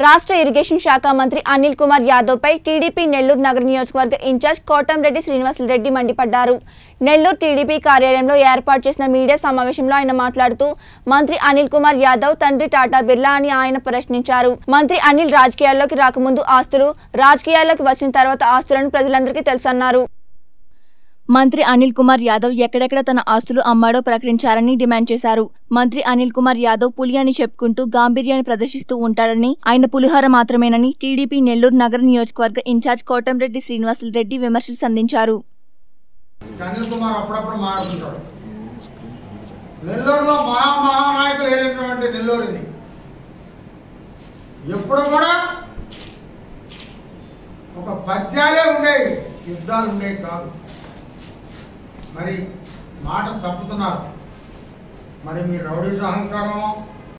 రాష్ట్ర ఇరిగేషన్ శాఖ మంత్రి అనిల్ కుమార్ యాదవ్ పై టీడీపీ నెల్లూరు నగర నియోజకవర్గ ఇన్ఛార్జ్ కోటంరెడ్డి శ్రీనివాసరెడ్డి మండిపడ్డారు నెల్లూరు టీడీపీ కార్యాలయంలో ఏర్పాటు చేసిన మీడియా సమావేశంలో ఆయన మాట్లాడుతూ మంత్రి అనిల్ కుమార్ యాదవ్ తండ్రి టాటా బిర్లా అని ఆయన ప్రశ్నించారు మంత్రి అనిల్ రాజకీయాల్లోకి రాకముందు ఆస్తులు రాజకీయాల్లోకి వచ్చిన తర్వాత ఆస్తులను ప్రజలందరికీ తెలుసన్నారు మంత్రి అనిల్ కుమార్ యాదవ్ ఎక్కడెక్కడ తన ఆస్తులు అమ్మాడో ప్రకటించాలని డిమాండ్ చేశారు మంత్రి అనిల్ కుమార్ యాదవ్ పులి అని చెప్పుకుంటూ గాంభీర్యాన్ని ప్రదర్శిస్తూ ఉంటాడని ఆయన పులిహార మాత్రమేనని టీడీపీ నెల్లూరు నగర నియోజకవర్గ ఇన్ఛార్జ్ కోటంరెడ్డి శ్రీనివాసులరెడ్డి విమర్శలు సంధించారు అనిల్ కుమార్ అప్పుడప్పుడు మాట్లాడుతుంటాడు నెల్లూరులో మహా మహానాయకులు ఏలినటువంటి నెల్లూరు ఇది ఎప్పుడు కూడా ఒక పద్యాలే ఉండేవి యుద్ధాలు ఉండేవి కాదు మరి మాట తప్పుతున్నారు మరి మీ రౌడీ అహంకారం